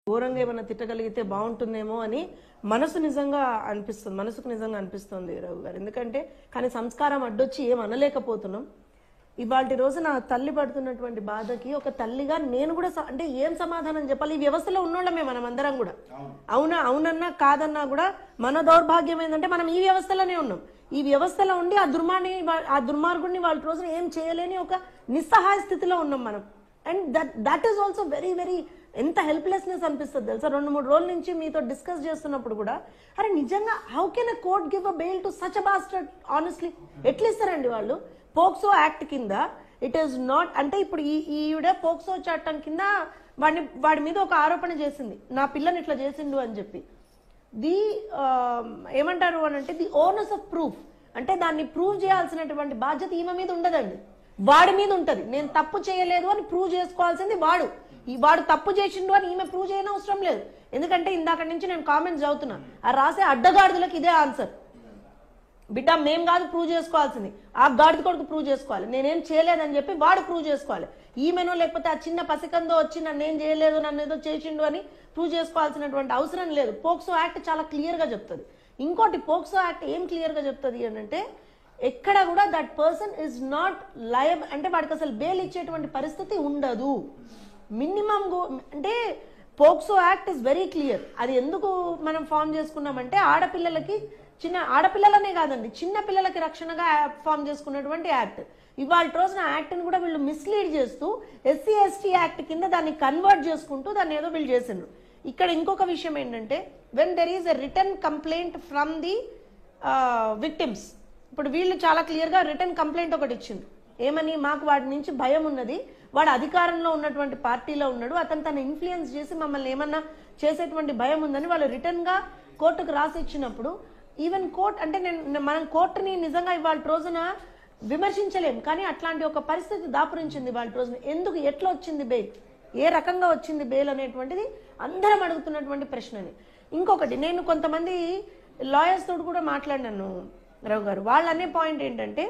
ఘోరంగా ఏమైనా తిట్టగలిగితే బాగుంటుందేమో అని మనసు నిజంగా అనిపిస్తుంది మనసుకు నిజంగా అనిపిస్తుంది రఘు గారు ఎందుకంటే కానీ సంస్కారం అడ్డొచ్చి ఏం అనలేకపోతున్నాం ఇవాళ రోజు నా తల్లి పడుతున్నటువంటి బాధకి ఒక తల్లిగా నేను కూడా స- అంటే ఏం సమాధానం చెప్పాలి ఈ వ్యవస్థలో ఉన్నోళ్ళమే మనం అందరం కూడా అవునా అవునన్నా కాదన్నా కూడా మన దౌర్భాగ్యం ఏంటంటే మనం ఈ వ్యవస్థలోనే ఉన్నాం ఈ వ్యవస్థలో ఉండి ఆ దుర్మార్ని ఆ దుర్మార్గుడిని వాళ్ళ రోజున ఏం చేయలేని ఒక నిస్సహాయ స్థితిలో ఉన్నాం మనం and that that is also very very ఎంత హెల్ప్లెస్నెస్ అనిపిస్తుంది తెలుసా రెండు మూడు రోజుల నుంచి మీతో డిస్కస్ చేస్తున్నప్పుడు కూడా అరే నిజంగా how can a court give a bail to such a bastard honestly ఎట్లా ఇస్తారండి వాళ్ళు పోక్సో యాక్ట్ కింద ఇట్ ఈస్ నాట్ అంటే ఇప్పుడు ఈ ఈవిడ పోక్సో చట్టం కింద వాడిని వాడి మీద ఒక ఆరోపణ చేసింది నా పిల్లని ఇట్లా చేసిండు అని చెప్పి ది ఏమంటారు అని అంటే ది ఓనర్స్ ఆఫ్ ప్రూఫ్ అంటే దాన్ని ప్రూవ్ చేయాల్సినటువంటి బాధ్యత ఈమె మీద ఉండదండి వాడి మీద ఉంటది నేను తప్పు చేయలేదు అని ప్రూవ్ చేసుకోవాల్సింది వాడు ఈ వాడు తప్పు చేసిండు అని ఈమె ప్రూవ్ చేయని అవసరం లేదు ఎందుకంటే ఇందాక నుంచి నేను కామెంట్స్ చదువుతున్నా ఆ రాసే అడ్డగాడిదలకు ఇదే ఆన్సర్ బిడ్డ మేం కాదు ప్రూవ్ చేసుకోవాల్సింది ఆ గాడిద కొడుకు ప్రూవ్ చేసుకోవాలి నేనేం చేయలేదని చెప్పి వాడు ప్రూవ్ చేసుకోవాలి ఈమెనో లేకపోతే ఆ చిన్న పసికందో వచ్చి నన్ను ఏం చేయలేదు నన్ను ఏదో చేసిండు అని ప్రూవ్ చేసుకోవాల్సినటువంటి అవసరం లేదు పోక్సో యాక్ట్ చాలా క్లియర్ గా చెప్తుంది ఇంకోటి పోక్సో యాక్ట్ ఏం క్లియర్ గా చెప్తుంది అని అంటే ఎక్కడ కూడా that person is not liable అంటే వాడికి అసలు బెయిల్ ఇచ్చేటువంటి పరిస్థితి ఉండదు మినిమం అంటే POCSO act is very clear అది ఎందుకు మనం ఫామ్ చేసుకున్నామంటే ఆడపిల్లలకి చిన్న ఆడపిల్లలనే కాదండి చిన్న పిల్లలకి రక్షణగా ఫామ్ చేసుకున్నటువంటి యాక్ట్ ఇవాళ రోజున యాక్ట్ ని కూడా వీళ్ళు మిస్లీడ్ చేస్తూ ఎస్సీ ఎస్టీ యాక్ట్ కింద దాన్ని కన్వర్ట్ చేసుకుంటూ దాన్ని ఏదో వీళ్ళు చేసిండ్రు ఇక్కడ ఇంకొక విషయం ఏంటంటే when there is a return complaint from the victims ఇప్పుడు వీళ్ళు చాలా క్లియర్ గా రిటర్న్ కంప్లైంట్ ఒకటి ఇచ్చింది ఏమని మాకు వాడి నుంచి భయం ఉన్నది వాడు అధికారంలో ఉన్నటువంటి పార్టీలో ఉన్నాడు అతను తను ఇన్ఫ్లుయెన్స్ చేసి మమ్మల్ని ఏమన్నా చేసేటువంటి భయం ఉందని వాళ్ళు రిటర్న్ గా కోర్టుకు రాసి ఇచ్చినప్పుడు ఈవెన్ కోర్ట్ అంటే నేను మనం కోర్టుని నిజంగా ఇవాళ రోజున విమర్శించలేం కానీ అట్లాంటి ఒక పరిస్థితి దాపురించింది వాళ్ళ రోజున ఎందుకు ఎట్లా వచ్చింది బెయిల్ ఏ రకంగా వచ్చింది బెయిల్ అనేటువంటిది అందరం అడుగుతున్నటువంటి ప్రశ్నని ఇంకొకటి నేను కొంతమంది లాయర్స్ తోటి కూడా మాట్లాడినాను రావు గారు వాళ్ళు అనే పాయింట్ ఏంటంటే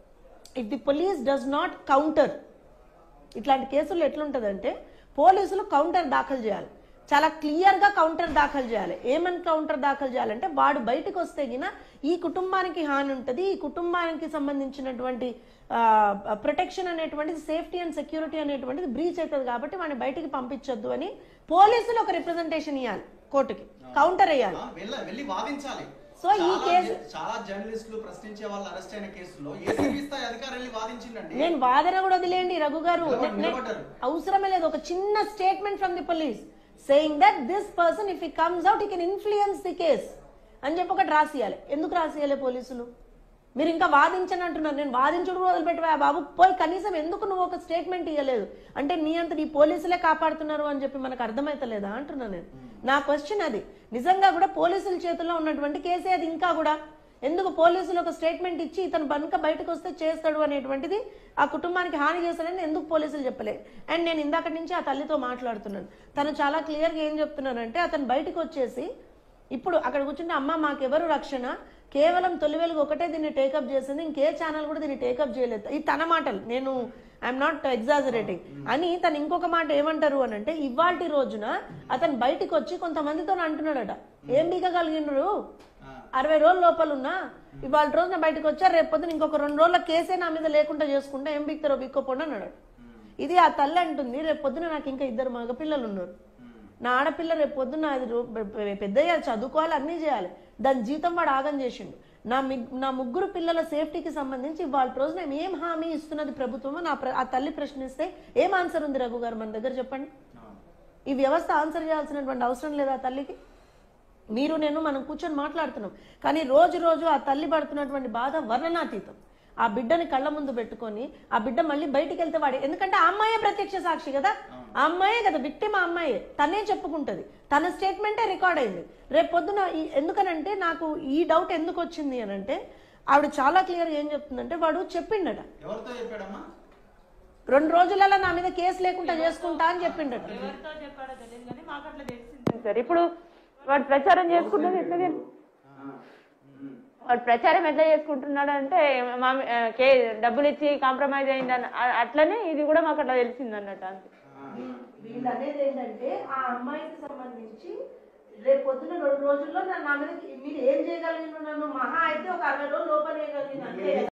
if the police does not counter ఇట్లాంటి కేసులు ఎట్లుంటదంటే పోలీసులు కౌంటర్ దాఖలు చేయాలి చాలా క్లియర్ గా కౌంటర్ దాఖలు చేయాలి ఏమని కౌంటర్ దాఖలు చేయాలంటే వాడు బయటకు వస్తే గిన ఈ కుటుంబానికి హాని ఉంటది ఈ కుటుంబానికి సంబంధించినటువంటి ప్రొటెక్షన్ అనేటువంటిది సేఫ్టీ అండ్ సెక్యూరిటీ అనేటువంటిది బ్రీచ్ అవుతుంది కాబట్టి వాడిని బయటికి పంపించొద్దు అని పోలీసులు ఒక రిప్రజెంటేషన్ ఇవ్వాలి కోర్టుకి కౌంటర్ వేయాలి ఆ, వెళ్ళ వెళ్ళి వాదించాలి సో ఈ చాలా కేసు- జ- చాలా జర్నలిస్టులు ప్రశ్నించే వాళ్ళు అరెస్ట్ అయిన కేసులో ఏసీబీ స్థాయి అధికారి వెళ్ళి వాదించిండండి నేను వాదన కూడా వదిలేయండి రఘు గారు నిలబడి- నే- నే- నిలబడ్డారు. అవసరమే లేదు ఒక చిన్న statement from the police saying that this person if he comes out he can influence the case అని చెప్పి ఒకటి రాసియాలి ఎందుకు రాసియాలి పోలీసులు మీరు ఇంకా వాదించని అంటున్నారు నేను వాదించుడు కూడా వదిలిపెట్టవా బాబు పోయి కనీసం ఎందుకు నువ్వు ఒక స్టేట్మెంట్ ఇవ్వలేదు అంటే నీ అంత నీ పోలీసులే కాపాడుతున్నారు అని చెప్పి మనకు అర్థమైతలేదా అంటున్నాను నేను నా క్వశ్చన్ అది నిజంగా కూడా పోలీసుల చేతుల్లో ఉన్నటువంటి కేసే అది ఇంకా కూడా ఎందుకు పోలీసులు ఒక స్టేట్మెంట్ ఇచ్చి ఇతను బనుక బయటకు వస్తే చేస్తాడు అనేటువంటిది ఆ కుటుంబానికి హాని చేస్తాడని ఎందుకు పోలీసులు చెప్పలేదు అండ్ నేను ఇందాక నుంచి ఆ తల్లితో మాట్లాడుతున్నాను తను చాలా క్లియర్గా ఏం చెప్తున్నానంటే అతను బయటకు వచ్చేసి ఇప్పుడు అక్కడ కూర్చుంటే అమ్మ మాకెవరు రక్షణ కేవలం తొలి వెలుగు ఒకటే దీన్ని టేకప్ చేసింది ఇంకే ఛానల్ కూడా దీన్ని టేకప్ చేయలేదు ఇది తన మాటలు నేను ఐఎమ్ నాట్ ఎగ్జాజరేటింగ్ అని తను ఇంకొక మాట ఏమంటారు అని అంటే ఇవాల్టి రోజున అతను బయటికి వచ్చి కొంతమందితో అంటున్నాడట ఏం బీకగలిగినరు అరవై రోజుల లోపల ఉన్నా ఇవాళ రోజున బయటకు వచ్చా రేపు పొద్దున ఇంకొక రెండు రోజుల కేసే నా మీద లేకుండా చేసుకుంటే ఏం బీక్తారో బీక్కోపోండి అన్నాడు ఇది ఆ తల్లి అంటుంది రేపు పొద్దున నాకు ఇంకా ఇద్దరు మగపిల్లలు ఉన్నారు నా ఆడపిల్ల రేపు పొద్దున్న అది రూ- పె- పెద్దయ్యా చదువుకోవాలి అన్నీ చేయాలి దాని జీతం వాడు ఆగం చేసిండు నా మిగ్- నా ముగ్గురు పిల్లల సేఫ్టీకి సంబంధించి వాళ్ళ రోజున ఏం హామీ ఇస్తున్నది ప్రభుత్వం నా ప్ర- ఆ తల్లి ప్రశ్నిస్తే ఏం ఆన్సర్ ఉంది రఘు గారు మన దగ్గర చెప్పండి ఈ వ్యవస్థ ఆన్సర్ చేయాల్సినటువంటి అవసరం లేదా ఆ తల్లికి మీరు నేను మనం కూర్చొని మాట్లాడుతున్నాం కానీ రోజు రోజు ఆ తల్లి పడుతున్నటువంటి బాధ వర్ణనాతీతం ఆ బిడ్డని కళ్ళ ముందు పెట్టుకొని ఆ బిడ్డ మళ్ళీ బయటికి వెళ్తే వాడే ఎందుకంటే ఆ అమ్మాయే ప్రత్యక్ష సాక్షి కదా ఆ అమ్మాయే కదా విక్టిమ్ ఆ అమ్మాయే తనే చెప్పుకుంటది తన స్టేట్మెంటే రికార్డ్ అయింది రేపు పొద్దున ఈ- ఎందుకనంటే నాకు ఈ డౌట్ ఎందుకు వచ్చింది అని అంటే ఆవిడ చాలా క్లియర్ ఏం చెప్తుందంటే వాడు చెప్పిండట ఎవరితో చెప్పాడమ్మా రెండు రోజులలో నా మీద కేసు లేకుండా చేసుకుంటా అని చెప్పిండట ఎవరితో చెప్పాడో తెలియదు కానీ మాకు అట్లా తెలిసింది సార్ ఇప్పుడు వాడు ప్రచారం చేసుకుంటుంది ఎట్లా తెలుసు వాడు ప్రచారం ఎట్లా చేసుకుంటున్నాడు అంటే మా కే డబ్బులు ఇచ్చి కాంప్రమైజ్ అయిందని అ- అట్లనే ఇది కూడా మాకు అట్లా తెలిసింది అన్నట్టు అంతే ఆ, వీళ్ళు అనేది ఏంటంటే ఆ అమ్మాయికి సంబంధించి రేపు పొద్దున రెండు రోజుల్లో నన్ను నా మీద మీరు ఏం చేయగలిగిన నన్ను మహా అయితే ఒక అరవై రోజులు లోపల వేయగలిగిన అంతే